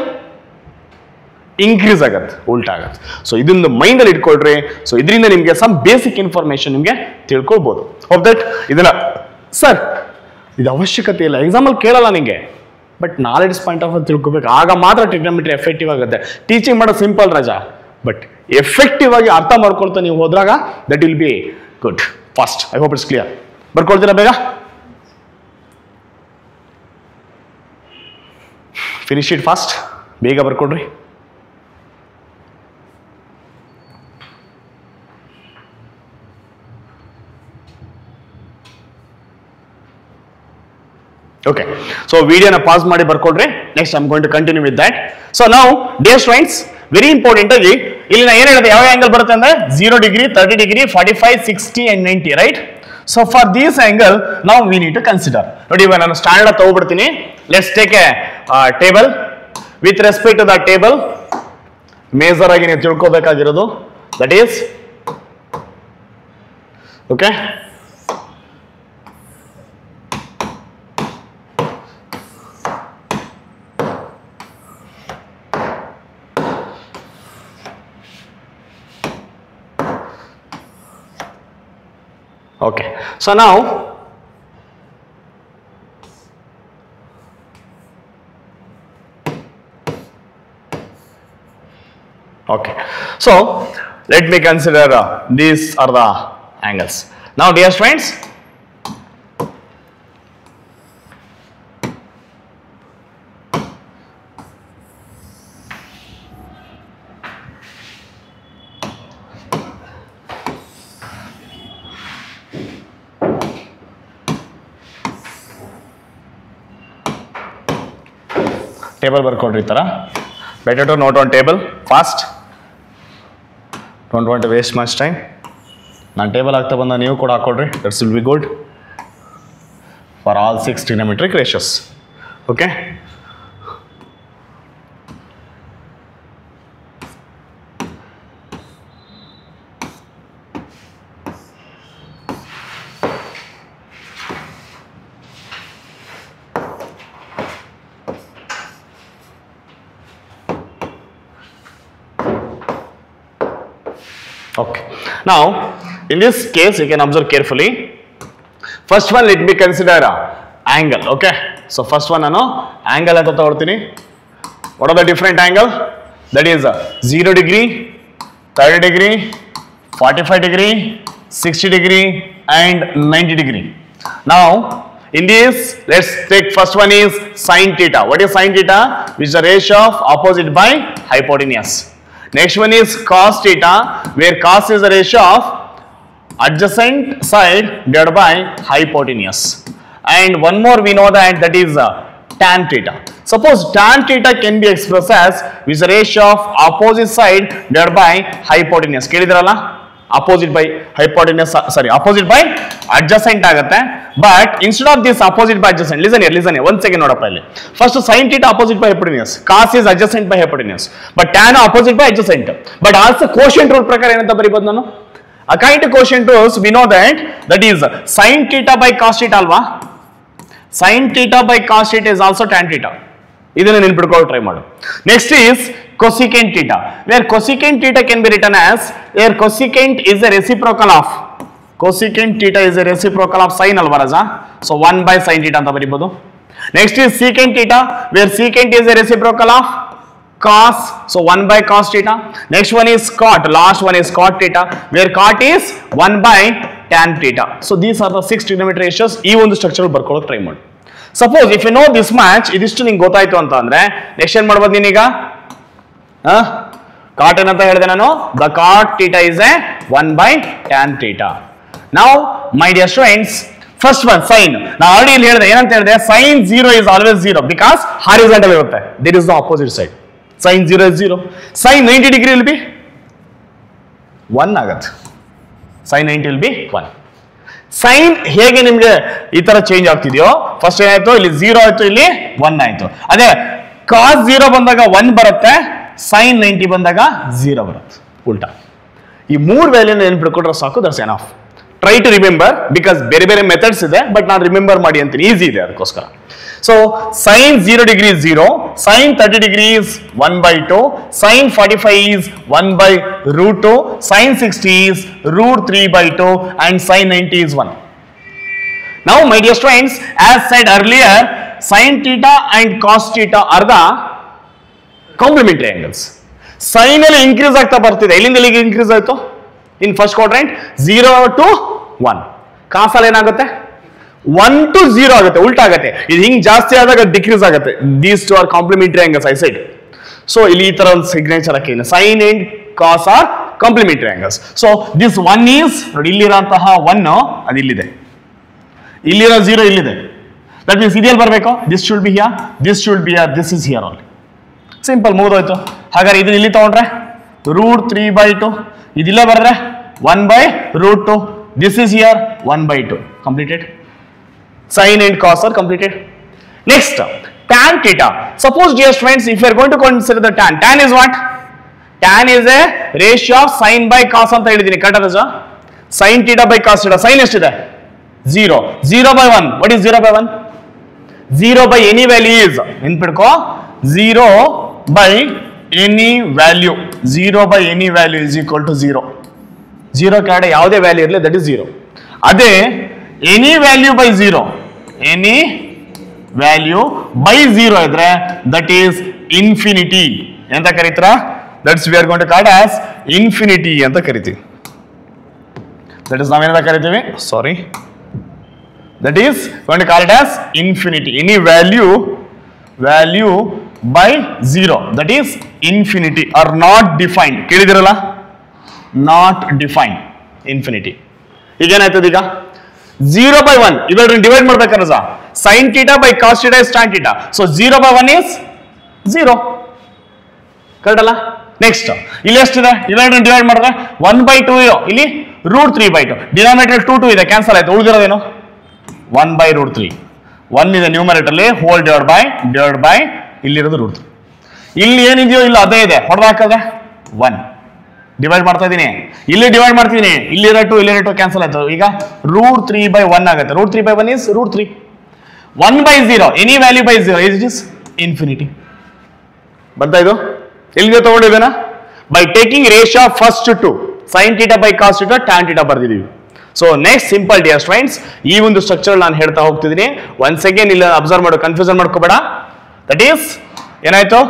ಇನ್ಕ್ರೀಸ್ ಆಗತ್ತೆ ಉಲ್ಟಾ ಆಗತ್ತೆ ಸೊ ಇದನ್ನ ಮೈಂಡಲ್ಲಿ ಇಟ್ಕೊಳ್ರಿ ಸೊ ಇದರಿಂದ ನಿಮಗೆ ಸಮ್ ಬೇಸಿಕ್ ಇನ್ಫಾರ್ಮೇಶನ್ ನಿಮಗೆ ತಿಳ್ಕೊಳ್ಬೋದು ಹೋಪ್ ದಟ್ ಇದನ್ನ ಸರ್ ಇದು ಅವಶ್ಯಕತೆ ಇಲ್ಲ ಎಕ್ಸಾಮಲ್ಲಿ ಕೇಳಲ್ಲ ನಿಮಗೆ ಬಟ್ ನಾಲೆಡ್ಜ್ ಪಾಯಿಂಟ್ ಆಫ್ ತಿಳ್ಕೊಬೇಕು ಆಗ ಮಾತ್ರ ಟ್ರಿಗ್ನೋಮೆಟ್ರಿ ಎಫೆಕ್ಟಿವ್ ಆಗುತ್ತೆ ಟೀಚಿಂಗ್ ಮಾಡೋದು ಸಿಂಪಲ್ ರಜಾ ಬಟ್ ಎಫೆಕ್ಟಿವ್ ಆಗಿ ಅರ್ಥ ಮಾಡ್ಕೊಳ್ತಾ ನೀವು ಹೋದ್ರಾಗ that will be good fast I hope it's clear ಬರ್ಕೊಳ್ತೀರಾ ಬೇಗ ಫಿನಿಶ್ ಇಟ್ ಫಾಸ್ಟ್ ಬೇಗ ಬರ್ಕೊಡ್ರಿ ಓಕೆ ಸೊ ವಿಡಿಯೋನ ಪಾಸ್ ಮಾಡಿ ಬರ್ಕೊಡ್ರಿ next I'm going to continue with that so ನಾವು ಡೇ ಸ್ಟೂಡೆಂಟ್ಸ್ ವೆರಿ ಇಂಪಾರ್ಟೆಂಟ್ ಆಗಿ ಇಲ್ಲಿ ನಾ ಏನು ಹೇಳಿದೆ ಯಾವ ಆಂಗಲ್ ಬರುತ್ತೆ ಅಂದ್ರೆ zero degree thirty degree forty five sixty and ninety right so for these angle ನಾವು ವಿ ನೀಡ್ ಟು ಕನ್ಸಿಡರ್ ನೋಡಿ ಇವಾಗ ನಾನು ಸ್ಟ್ಯಾಂಡರ್ಡ್ ತಗೋಬಿಡ್ತೀನಿ let's take a table with respect to the table major ಆಗಿ ನೀವು ತಿಳ್ಕೊಬೇಕಾಗಿರೋದು that is okay Okay. So now, okay. So let me consider uh, these are the angles. Now, dear friends, table ಬರ್ಕೊಡ್ರಿ ಈ ಥರ better to note on table fast don't want waste much time ನಾನು ಟೇಬಲ್ ಆಗ್ತಾ ಬಂದ ನೀವು ಕೂಡ ಹಾಕೊಡ್ರಿ that's will be good for all six trigonometric ratios okay Okay. Now, in this case, you can observe carefully. First one, let me consider a angle. Okay. So, first one, ನಾನು angle ಅಂತ ತಗೊಳ್ತೀನಿ. What are the different angle? That is uh, 0 degree, 30 degree, 45 degree, 60 degree, and 90 degree. Now, in this, let's take first one is sine theta. What is sine theta? Which is the ratio of opposite by hypotenuse. Next one is cos theta, where cos is the ratio of adjacent side divided by hypotenuse. And one more we know that that is uh, tan theta. Suppose tan theta can be expressed as with the ratio of opposite side divided by hypotenuse. ಕೇಳಿದ್ರಲ್ಲ opposite by hypotenuse sorry opposite by adjacent ಆಗುತ್ತೆ but instead of this opposite by adjacent listen here listen ಒಂದ್ ಸೆಕೆಂಡ್ ನೋಡಪ್ಪ ಇಲ್ಲಿ first sine theta opposite by hypotenuse cos is adjacent by hypotenuse but tan opposite by adjacent but also quotient rule ಪ್ರಕಾರ ಏನಂತ ಬರೀಬೋದು ನಾನು ಅಕೈಂಟ್ quotient rules we know that that is sine theta by cos theta ಅಲ್ವಾ sine theta by cos theta is also tan theta ಇದನ್ನ ನೆನ್ಪಿಡ್ಕೊಳ್ಳೋ ಟ್ರೈ ಮಾಡು next is cosecant theta where cosecant theta can be written as where cosecant is a reciprocal of cosecant theta is a reciprocal of sin ಅಲ್ವಾ ರಾಜ so one by sine theta ಅಂತ ಬರೀಬಹುದು next is secant theta where secant is a reciprocal of cos so 1 by cos theta next one is cot last one is cot theta where cot is 1 by tan theta so these are the six trigonometry ratios ಈ ಒಂದು ಸ್ಟ್ರಕ್ಚರ್ ಬರ್ಕೊಳ್ಳೋಕೆ ಟ್ರೈ ಮಾಡಿ suppose if you know this much ಇದಿಷ್ಟು ನಿಂಗೆ ಗೊತ್ತಾಯ್ತು ಅಂತ ಅಂದ್ರೆ ನೆಕ್ಸ್ಟ್ ಏನ್ ಮಾಡ್ಬೋದು ನೀನೀಗ ಕಾಟ್ ಏನಂತ ಹೇಳಿದೆ ನಾನು the cot theta is a one by tan theta ನಾವು my dear students first one sine ನಾ ಆಲ್ರೆಡಿ ಇಲ್ಲಿ ಹೇಳಿದೆ ಏನಂತ ಹೇಳಿದೆ sine zero is always zero because horizontal ಇರುತ್ತೆ that is the opposite side sine zero is zero sine ninety degree will be one ಆಗತ್ತೆ sine ninety will be one sine ಹೇಗೆ ನಿಮ್ಗೆ ಈ ತರ ಚೇಂಜ್ ಆಗ್ತಿದೆಯೋ ಫಸ್ಟ್ ಏನಾಯ್ತು ಇಲ್ಲಿ ಜೀರೋ ಆಯ್ತು ಇಲ್ಲಿ ಒನ್ ಆಯ್ತು ಅದೇ ಕಾಸ್ ಜೀರೋ ಬಂದಾಗ ಒನ್ ಬರುತ್ತೆ ಸೈನ್ ನೈಂಟಿ ಬಂದಾಗ ಜೀರೋ ಬರುತ್ತೆ ಉಲ್ಟಾ ಈ ಮೂರು ವ್ಯಾಲ್ಯೂನ ನೆನ್ಪಿಟ್ಕೊಂಡ್ರೆ ಸಾಕು that's enough try to remember because ಬೇರೆ ಬೇರೆ ಮೆಥಡ್ಸ್ ಇದೆ ಬಟ್ ನಾನು ರಿಮೆಂಬರ್ ಮಾಡಿ ಅಂತೀನಿ ಈಸಿ ಇದೆ ಅದಕ್ಕೋಸ್ಕರ so sine zero degree is zero sine thirty degree is one by two sine forty five is one by root two sine sixty is root three by two and sine ninety is one Now, my dear students, as said earlier, sin theta and cos theta are the complementary angles. Sin ಅಲ್ಲಿ ಇನ್ಕ್ರೀಸ್ ಆಗ್ತಾ ಬರ್ತಿದೆ ಎಲ್ಲಿಂದ ಎಲ್ಲಿಗೆ ಇನ್ಕ್ರೀಸ್ ಆಯ್ತು in first quadrant zero to one ಕಾಸಲ್ಲಿ ಏನಾಗುತ್ತೆ ಒನ್ ಟು ಝೀರೋ ಆಗುತ್ತೆ ಉಲ್ಟಾ ಆಗುತ್ತೆ ಇದು ಹಿಂಗ್ ಜಾಸ್ತಿ ಆದಾಗ ಡಿಕ್ರೀಸ್ ಆಗುತ್ತೆ these two are complementary angles I side so ಇಲ್ಲಿ ಈ ತರ ಒಂದು ಸಿಗ್ನೇಚರ್ ಹಾಕಿದ್ದೀನಿ sine and cos are complementary angles so this one is ನೋಡಿ ಇಲ್ಲಿರೋಂತಹ ಒನ್ ಅದು ಇಲ್ಲಿದೆ ಇಲ್ಲಿರೋ ಝೀರೋ ಇಲ್ಲಿದೆ ದಟ್ ಮೀನ್ಸ್ ಇದೆಯಲ್ಲಿ ಬರಬೇಕು this should be here this should be here this is here all simple ಮುಗಿದೋಯ್ತು ಹಾಗಾದ್ರೆ ಇದನ್ನ ಇಲ್ಲಿ ತಗೊಂಡ್ರೆ ರೂಟ್ ತ್ರೀ ಬೈ ಟು ಇದಿಲ್ಲ ಬರೆದ್ರೆ one by root two this is here one by two completed sine and cos are completed next tan theta suppose dear friends if you are going to consider the tan tan is what tan is a ratio of sin by cos ಅಂತ ಹೇಳಿದ್ದೀನಿ ಕರೆಕ್ಟ್ ರಜಾ sin theta by cos theta sin ಎಷ್ಟಿದೆ zero zero by one what is zero by one zero by any value is ನೆನ್ಪಿಡ್ಕೋ zero by any value zero by any value is equal to zero zero ಕೆಳಗಡೆ ಯಾವುದೇ ವ್ಯಾಲ್ಯೂ ಇರಲಿ ದಟ್ ಇಸ್ ಝೀರೋ ಅದೇ any value by zero any value by zero ಇದ್ರೆ ದಟ್ ಈಸ್ ಇನ್ಫಿನಿಟಿ ಎಂತ ಕರೀತಾರ that's we are going to called as infinity ಅಂತ ಕರಿತೀವಿ ದಟ್ ಇಸ್ ನಾವೇನಂತ ಕರಿತೀವಿ sorry that is going to call it as infinity any value value by zero that is infinity are not defined ಕೇಳಿದಿರಲ್ಲ ನಾಟ್ ಡಿಫೈನ್ ಇನ್ಫಿನಿಟಿ ಈಗೇನಾಯ್ತದ ಈಗ ಝೀರೋ ಬೈ ಒನ್ ಇವೆರಡನ್ನ ಡಿವೈಡ್ ಮಾಡ್ಬೇಕನ್ನ sine theta by cos theta is tan theta so zero by one is zero correct ಅಲ್ಲ ನೆಕ್ಸ್ಟ್ ಇಲ್ಲಿ ಎಷ್ಟಿದೆ ಇವೆರಡನ್ನ ಡಿವೈಡ್ ಮಾಡಿದ್ರೆ ಒನ್ ಬೈ ಟೂ ಇಲ್ಲಿ root three by two denominator two two ಇದೆ ಕ್ಯಾನ್ಸಲ್ ಆಯ್ತು ಉಳಿದಿರೋದೇನು one by root three one ಇದೆ ನ್ಯೂಮರೇಟರ್ಲಿ whole divide by divide by ಇಲ್ಲಿರೋದು ರೂಟ್ ತ್ರೀ ಇಲ್ಲಿ ಏನಿದೆಯೋ ಇಲ್ಲ ಅದೇ ಇದೆ ಹೊಡೆದಾಕದೆ ಒನ್ ಡಿವೈಡ್ ಮಾಡ್ತಾ ಇದ್ದೀನಿ ಇಲ್ಲಿ ಡಿವೈಡ್ ಮಾಡ್ತೀನಿ ಇಲ್ಲಿರೋ ಟು ಇಲ್ಲಿರೋ ಟು ಕ್ಯಾನ್ಸಲ್ ಆಯ್ತು ಈಗ ರೂಟ್ ತ್ರೀ ಬೈ ಒನ್ ಆಗುತ್ತೆ root three by one is root three one by zero any value by zero is is infinity ಬಂತಾ ಇದು ಎಲ್ಲಿಗೆ ತಗೊಂಡಿದ್ದೇನಾ by taking ratio first to sine theta by cos theta tan theta ಬರ್ದಿದೀವಿ so next simple dear friends ಈ ಒಂದು ಸ್ಟ್ರಕ್ಚರ್ ನಾನು ಹೇಳ್ತಾ ಹೋಗ್ತಿದ್ದೀನಿ ಒನ್ ಸೆಕೆಂಡ್ ಇಲ್ಲ ಅಬ್ಸರ್ವ್ ಮಾಡು ಕನ್ಫ್ಯೂಷನ್ ಮಾಡ್ಕೋಬೇಡ ದಟ್ ಈಸ್ ಏನಾಯ್ತು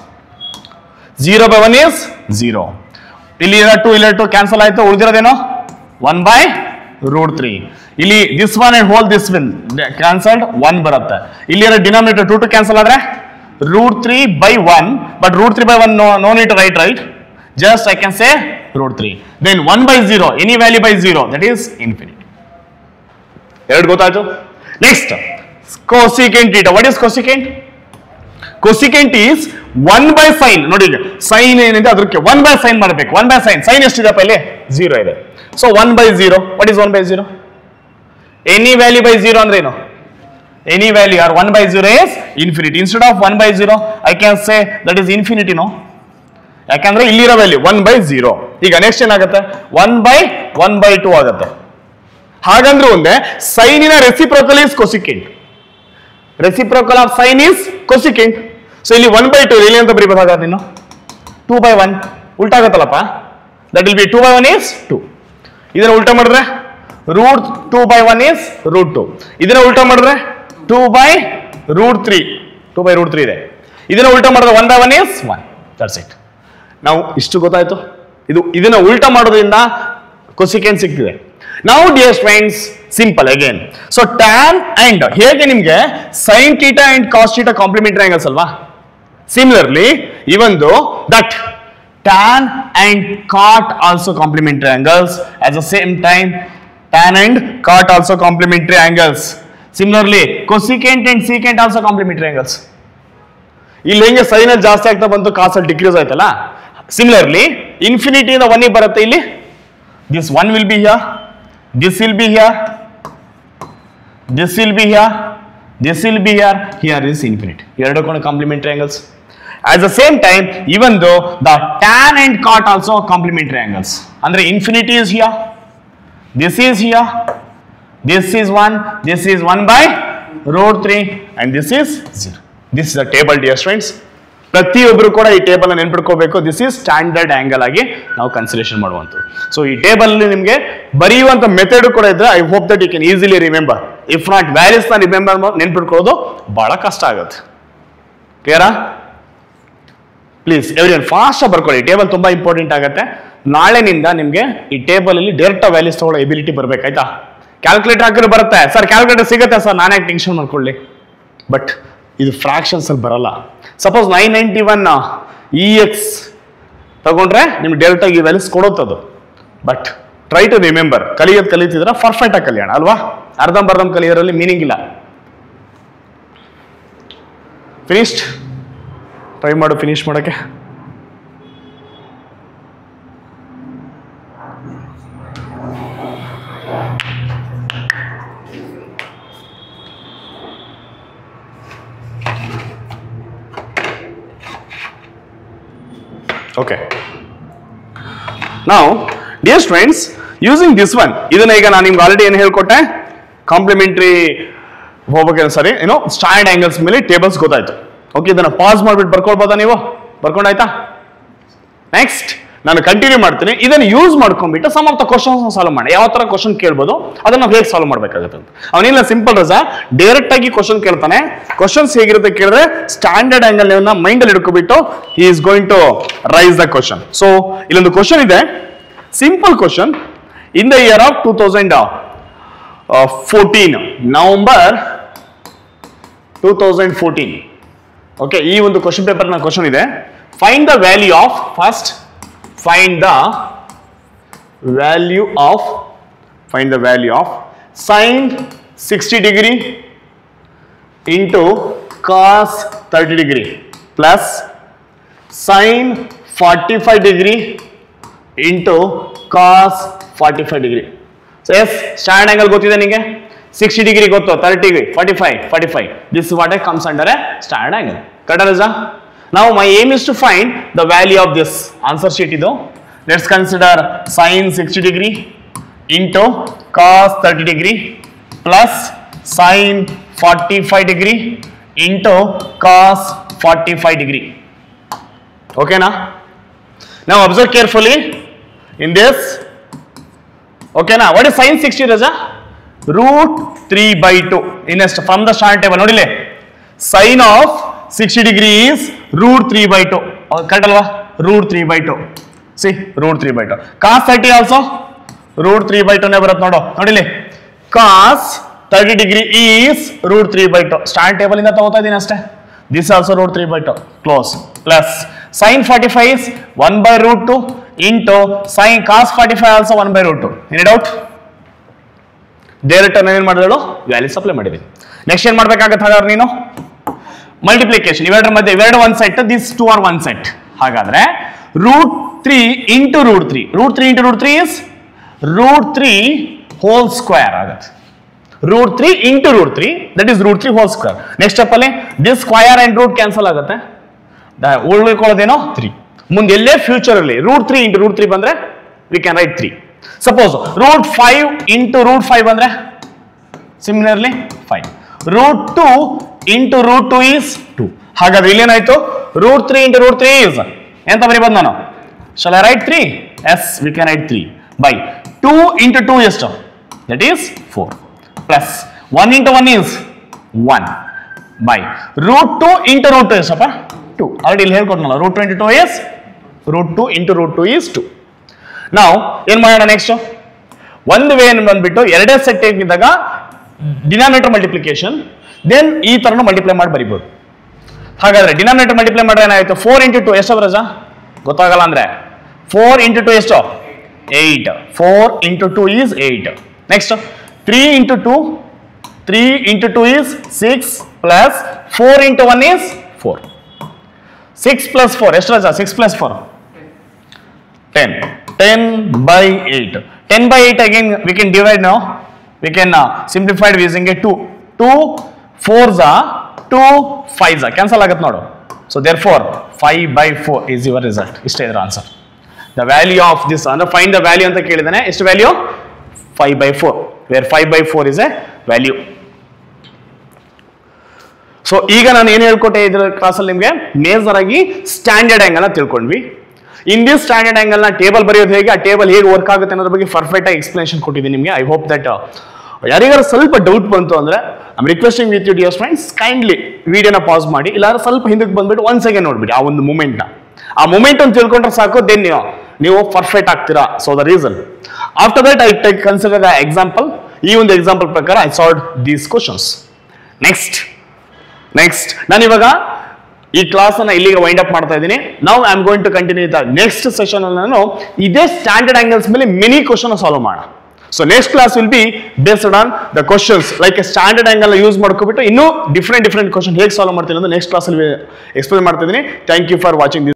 zero by one is zero ಇಲ್ಲಿ ಟು ಇಲ್ಲ ಟು ಕ್ಯಾನ್ಸಲ್ ಆಯ್ತು ಉಳಿದಿರೋದೇನು ಒನ್ ಬೈ ರೂಟ್ ತ್ರೀ ಇಲ್ಲಿ this one and whole this will cancelled one ಬರುತ್ತೆ ಇಲ್ಲಿ ಡಿನಾಮಿನೇಟರ್ ಟು ಟು ಕ್ಯಾನ್ಸಲ್ ಆದ್ರೆ root three by one but root three by one no need right right just I can say root three then one by zero any value by zero that is infinity ಎರಡು ಗೊತ್ತಾಯ್ತು next cosecant theta what is cosecant cosecant is one by sine ನೋಡಿ ಸೈನ್ ಏನಿದೆ ಅದಕ್ಕೆ ಒನ್ ಬೈ ಸೈನ್ ಮಾಡಬೇಕು ಒನ್ ಬೈ ಸೈನ್ ಸೈನ್ ಎಷ್ಟಿದೆಪ್ಪ ಇಲ್ಲಿ ಜೀರೋ ಇದೆ so one by zero what is one by zero any value by zero ಅಂದ್ರೆ ಏನು any value or one by zero is infinity instead of one by zero I can say that is infinity no ಯಾಕಂದ್ರೆ ಇಲ್ಲಿರೋ ವ್ಯಾಲ್ಯೂ ಒನ್ ಬೈ ಜೀರೋ ಈಗ ನೆಕ್ಸ್ಟ್ ಏನಾಗುತ್ತೆ one by one by two ಆಗುತ್ತೆ ಹಾಗಂದ್ರೆ ಒಂದೇ ಸೈನಿನ reciprocal is cosecant reciprocal of sine is cosecant so ಇಲ್ಲಿ ಒನ್ ಬೈ ಟು ಇಲ್ಲಿ ಅಂತ ಬರೀಬೋದು ಹಾಗಾದ್ರೆ ನೀನು ಟೂ ಬೈ ಒನ್ ಉಲ್ಟಾ ಆಗುತ್ತಲ್ಲಪ್ಪ that will be two by one is two ಇದನ್ನ ಉಲ್ಟಾ ಮಾಡಿದ್ರೆ root two by one is root two ಇದನ್ನ ಉಲ್ಟಾ ಮಾಡಿದ್ರೆ two by root three two by root three ಇದೆ ಇದನ್ನ ಉಲ್ಟಾ ಮಾಡಿದ್ರೆ one by one is one that's it ನಾವು ಇಷ್ಟು ಗೊತ್ತಾಯ್ತು ಇದು ಇದನ್ನ ಉಲ್ಟಾ ಮಾಡೋದ್ರಿಂದ ಕೊಸಿಕೆನ್ ಸಿಗ್ತಿದೆ ನಾವು dear friends simple again so tan and ಹೇಗೆ ನಿಮ್ಗೆ sine theta and cos theta complementary angles ಅಲ್ವಾ similarly even though that tan and cot also complementary angles at the same time tan and cot also complementary angles similarly cosecant and secant also complementary angles ಇಲ್ಲಿ ಹೆಂಗೆ ಸೈನ್ ಅಲ್ಲಿ ಜಾಸ್ತಿ ಆಗ್ತಾ ಬಂತು ಕಾಸಲ್ಲಿ ಡಿಕ್ರೀಸ್ ಆಯ್ತಲ್ಲ ಸಿಮಿಲರ್ಲಿ ಇನ್ಫಿನಿಟಿಯಿಂದ ಒನ್ ಬರುತ್ತೆ ಇಲ್ಲಿ this one will be here this will be here this will be here this will be here here is infinity ಎರಡು ಕೂಡ complementary angles at the same time even though the tan and cot also complementary angles ಅಂದ್ರೆ infinity is here this is here this is 1 this is 1 by root 3 and this is 0 this is the table dear friends ಪ್ರತಿಯೊಬ್ಬರು ಕೂಡ ಈ ಟೇಬಲ್ ನೆನ್ಪಿಟ್ಕೋಬೇಕು ದಿಸ್ ಈಸ್ ಸ್ಟ್ಯಾಂಡರ್ಡ್ ಆಂಗಲ್ ಆಗಿ ನಾವು ಕನ್ಸಿಡರೇಷನ್ ಮಾಡುವಂಥದ್ದು ಸೊ ಈ ಟೇಬಲ್ ನಿಮಗೆ ಬರೆಯುವಂತ ಮೆಥಡ್ ಕೂಡ ಇದ್ರೆ I hope that you can easily remember if not values ನ ರಿಮೆಂಬರ್ ನೆನ್ಪಿಟ್ಕೊಳ್ಳೋದು ಬಹಳ ಕಷ್ಟ ಆಗುತ್ತೆ ಕ್ಲಿಯರಾ ಪ್ಲೀಸ್ ಎವ್ರಿ ಒನ್ ಫಾಸ್ಟ್ ಬರ್ಕೊಳ್ಳಿ ಟೇಬಲ್ ತುಂಬಾ ಇಂಪಾರ್ಟೆಂಟ್ ಆಗುತ್ತೆ ನಾಳೆನಿಂದ ನಿಮಗೆ ಈ ಟೇಬಲ್ ಅಲ್ಲಿ ಡೈರೆಕ್ಟ್ ವ್ಯಾಲ್ಯೂಸ್ ತಗೊಳ್ಳೋ ಎಬಿಲಿಟಿ ಬರ್ಬೇಕಾಯ್ತಾ ಕ್ಯಾಲ್ಕುಲೇಟರ್ ಹಾಕಿದ್ರೆ ಬರುತ್ತೆ ಸರ್ ಕ್ಯಾಲ್ಕುಲೇಟರ್ ಸಿಗುತ್ತೆ ಸರ್ ನಾನೇ ಟೆನ್ಷನ್ ಮಾಡ್ಕೊಳ್ಳಿ ಬಟ್ ಇದು ಫ್ರಾಕ್ಷನ್ಸ್ ಅಲ್ಲಿ ಬರಲ್ಲ suppose nine ninety one E X ತಗೊಂಡ್ರೆ ನಿಮ್ಗೆ ಡೈರೆಕ್ಟ್ ಆಗಿ ವ್ಯಾಲ್ಯೂಸ್ ಕೊಡುತ್ತದು ಬಟ್ ಟ್ರೈ ಟು ರಿಮೆಂಬರ್ ಕಲಿಯೋದು ಕಲಿತಿದ್ರೆ ಪರ್ಫೆಕ್ಟ್ ಆಗಿ ಕಲಿಯೋಣ ಅಲ್ವಾ ಅರ್ಧಂಬರ್ಧಂ ಕಲಿಯೋದ್ರಲ್ಲಿ ಮೀನಿಂಗ್ ಇಲ್ಲ ಫಿನಿಶ್ಡ್ ಟ್ರೈ ಮಾಡು ಫಿನಿಶ್ ಮಾಡೋಕ್ಕೆ ಓಕೆ ನಾವು dear friends using this one ಇದನ್ನ ಈಗ ನಾನು ನಿಮ್ಗೆ ಆಲ್ರೆಡಿ ಏನು ಹೇಳ್ಕೊಟ್ಟೆ ಕಾಂಪ್ಲಿಮೆಂಟ್ರಿ ಹೋಗ್ಬೇಕು ಸರಿ ಏನೋ ಸ್ಟ್ಯಾಂಡ್ ಆಂಗಲ್ಸ್ ಮೇಲೆ ಟೇಬಲ್ಸ್ ಗೊತ್ತಾಯ್ತು ಓಕೆ ಇದನ್ನ ಪಾಸ್ ಮಾಡ್ಬಿಟ್ಟು ಬರ್ಕೊಳ್ಬೋದಾ ನೀವು ಬರ್ಕೊಂಡಾಯ್ತಾ ನೆಕ್ಸ್ಟ್ ನಾನು ಕಂಟಿನ್ಯೂ ಮಾಡ್ತೀನಿ ಇದನ್ನು ಯೂಸ್ ಮಾಡ್ಕೊಂಡ್ಬಿಟ್ಟು some of the questions solve ಮಾಡಿ ಯಾವ ತರ ಕ್ವಶನ್ ಕೇಳ್ಬೋದು ಅದನ್ನ ನಾವು ಹೇಗೆ ಸಾಲ್ವ್ ಮಾಡ್ಬೇಕಾಗುತ್ತೆ ಅಂತ ಅವನಿಲ್ಲ ಸಿಂಪಲ್ ರಜಾ ಡೈರೆಕ್ಟ್ ಆಗಿ ಕ್ವಶನ್ ಕೇಳ್ತಾನೆ ಕ್ವಶನ್ಸ್ ಹೇಗಿರುತ್ತೆ ಕೇಳಿದ್ರೆ ಸ್ಟ್ಯಾಂಡರ್ಡ್ ಆಂಗಲ್ ನೀವು ಮೈಂಡ್ ಅಲ್ಲಿ ಇಟ್ಕೊಬಿಟ್ಟು he is going to raise the question so ಇಲ್ಲೊಂದು ಕ್ವಶನ್ ಇದೆ simple question in the year of two thousand fourteen November two thousand fourteen okay ಈ ಒಂದು ಕ್ವಶನ್ ಪೇಪರ್ ನ ಕ್ವಶನ್ ಇದೆ find the value of first find the value of find the value of sine sixty degree into cos thirty degree plus sine forty five degree into cos forty five degree so as standard angle ಗೊತ್ತಿದೆ ನಿಮಗೆ ಸಿಕ್ಸ್ಟಿ ಡಿಗ್ರಿ ಗೊತ್ತು thirty degree forty five forty five this what a comes under a standard angle correct ರಜಾ ನಾವು my aim is to find the value of this answer sheet ಇದು let's consider sine sixty degree into cos thirty degree plus sine forty five degree into cos forty five degree ಓಕೆನಾ ನಾವು ಅಬ್ಸರ್ವ್ ಕೇರ್ಫುಲಿ ಇನ್ ದಿಸ್ ಓಕೆನಾ ವಾಟ್ ಇಸ್ ಸೈನ್ ಸಿಕ್ಸ್ಟಿ ರಜಾ ರೂಟ್ ತ್ರೀ ಬೈ ಟು ಇನ್ನೆಸ್ಟ್ ಫ್ರಮ್ ದ ಸ್ಟಾರ್ಟ್ ಟೇಬಲ್ ನೋಡಿಲೆ sine of sixty degree is root three by two correct ಅಲ್ವಾ root three by two see root three by two cos thirty also root three by ಟುನೇ ಬರುತ್ತೆ ನೋಡು ನೋಡಿಲಿ cos thirty degree is root three by two standard table ಇಂದ ತಗೋತಾ ಇದ್ದೀನಿ ಅಷ್ಟೇ this also root three by to close plus sine forty five is one by root two into sine cos forty five also one by root two any doubt direct ಏನ್ ಮಾಡಿದಳು ವ್ಯಾಲ್ಯೂ ಸಪ್ಲೈ ಮಾಡಿದ್ದೀನಿ ನೆಕ್ಸ್ಟ್ ಏನ್ ಮಾಡ್ಬೇಕಾಗತ್ತೆ ಹಾಗಾದ್ರೆ ನೀನು ಮಲ್ಟಿಪ್ಲಿಕೇಶನ್ ಇವೆರಡರ ಮಧ್ಯೆ ಇವೆರಡು one set this two are one set ಹಾಗಾದ್ರೆ root three into root three root three into root three is root three whole square ಆಗತ್ತೆ root three into root three that is root three whole square next step ಅಲ್ಲಿ this square and root cancel ಆಗುತ್ತೆ ದ- ಉಳ್ಕೊಳ್ಳೋದೇನೋ ತ್ರೀ ಮುಂದೆ ಎಲ್ಲೇ ಫ್ಯೂಚರ್ ಅಲ್ಲಿ root three into root three ಬಂದ್ರೆ we can write three suppose root five into root five ಬಂದ್ರೆ similarly five root two into root two is two ಹಾಗಾದ್ರೆ ಇಲ್ಲೇನಾಯ್ತು root three into root three is ಎಂತ ಬರೀಬೋದು ನಾನು shall I write three yes we can write three by two into two ಎಷ್ಟು that is four plus one into one is one by root two into root two ಎಷ್ಟಪ್ಪ ಟು ಆಲ್ರೆಡಿ ಇಲ್ಲಿ ಹೇಳ್ಕೊಟ್ನಲ್ಲ root two into two is root two into root two is two ನಾವು ಏನ್ ಮಾಡೋಣ ನೆಕ್ಸ್ಟ್ ಒಂದು ವೇ ಬಂದ್ಬಿಟ್ಟು ಎರಡೇ ಸೆಟ್ ಇದ್ದಾಗ ಡಿನಾಮಿನೇಟರ್ ಮಲ್ಟಿಪ್ಲಿಕೇಶನ್ ದೆನ್ ಈ ತರನು ಮಲ್ಟಿಪ್ಲೈ ಮಾಡಿ ಬರಿಬೋದು ಹಾಗಾದ್ರೆ ಡಿನಾಮಿನೇಟರ್ ಮಲ್ಟಿಪ್ಲೈ ಮಾಡಿದ್ರೆ ಏನಾಯ್ತು ಫೋರ್ ಇಂಟು ಟು ಎಷ್ಟು ಬರಜ ಗೊತ್ತಾಗಲ್ಲ ಅಂದ್ರೆ ಫೋರ್ ಇಂಟು ಟು ಎಷ್ಟು eight four into two is eight next three into two three into two is six plus four into one is four six plus four ಎಷ್ಟು ರಜಾ six plus four 10 10 by 8 10 by 8 again we can divide now we can uh, simplify it using a 2 2 4s are 2 5s are cancel ಆಗತ್ತೆ ನೋಡು so therefore 5 by 4 is your result ಇಷ್ಟೇ ಇದರ answer the value of this ಅಂದ್ರೆ find the value ಅಂತ ಕೇಳಿದಾನೆ ಎಷ್ಟು value 5 by 4 where 5 by 4 is a value so ಈಗ ನಾನು ಏನು ಹೇಳ್ಕೊಟ್ಟೆ ಇದ್ರ ಕ್ಲಾಸಲ್ಲಿ ನಿಮಗೆ ಮೇಜರ್ ಆಗಿ ಸ್ಟ್ಯಾಂಡರ್ಡ್ ಆಂಗಲ್ ತಿಳ್ಕೊಂಡ್ವಿ ಇನ್ ದಿಸ್ ಸ್ಟ್ಯಾಂಡರ್ಡ್ ಆಂಗಲ್ ನ ಟೇಬಲ್ ಬರೆಯೋದು ಹೇಗೆ ಆ ಟೇಬಲ್ ಹೇಗೆ ವರ್ಕ್ ಆಗುತ್ತೆ ಅನ್ನೋದ್ರ ಬಗ್ಗೆ ಪರ್ಫೆಕ್ಟ್ ಆಗಿ ಎಕ್ಸ್ಪ್ಲನೇಷನ್ ಕೊಟ್ಟಿದ್ದೀನಿ ನಿಮಗೆ ಐ ಹೋಪ್ ದಟ್ ಯಾರಿಗಾರು ಸ್ವಲ್ಪ ಡೌಟ್ ಬಂತು ಅಂದ್ರೆ I'm requesting with you dear friends kindly ವಿಡಿಯೋನ ಪಾಸ್ ಮಾಡಿ ಇಲ್ಲಾಂದ್ರೆ ಸ್ವಲ್ಪ ಹಿಂದಕ್ಕೆ ಬಂದ್ಬಿಟ್ಟು ಒಂದ್ ಸೆಕೆಂಡ್ ನೋಡ್ಬಿಡಿ ಆ ಒಂದು ಮೂಮೆಂಟ್ನ ಆ ಮೂಮೆಂಟ್ ಅಂತ ತಿಳ್ಕೊಂಡ್ರೆ ಸಾಕು ದೆನ್ ನೀವು ನೀವು ಪರ್ಫೆಕ್ಟ್ ಆಗ್ತೀರಾ so the reason after that I take consider the example ಈ ಒಂದು ಎಕ್ಸಾಂಪಲ್ ಪ್ರಕಾರ I solve these questions next next ನಾನು ಇವಾಗ ಈ ಕ್ಲಾಸ್ ಅನ್ನ ಇಲ್ಲಿಗೆ ವೈಂಡ್ ಅಪ್ ಮಾಡ್ತಾ ಇದ್ದೀನಿ ನಾವು I am going to continue the next session ಅಲ್ಲಿ ನಾನು ಇದೇ ಸ್ಟ್ಯಾಂಡರ್ಡ್ ಆಂಗಲ್ಸ್ ಮೇಲೆ ಮಿನಿ ಕ್ವಶನ್ ಸಾಲ್ವ್ ಮಾಡೋಣ so next class will be based on the questions like standard angle use ಮಾಡ್ಕೊಬಿಟ್ಟು ಇನ್ನೂ ಡಿಫ್ರೆಂಟ್ ಡಿಫ್ರೆಂಟ್ ಕ್ವಶನ್ ಹೇಗೆ ಸಾಲ್ವ್ ಮಾಡ್ತೀನಿ ಅನ್ನೋದು ನೆಕ್ಸ್ಟ್ ಕ್ಲಾಸಲ್ಲಿ ಎಕ್ಸ್ಪ್ಲೇನ್ ಮಾಡ್ತಾ ಇದ್ದೀನಿ thank you for watching this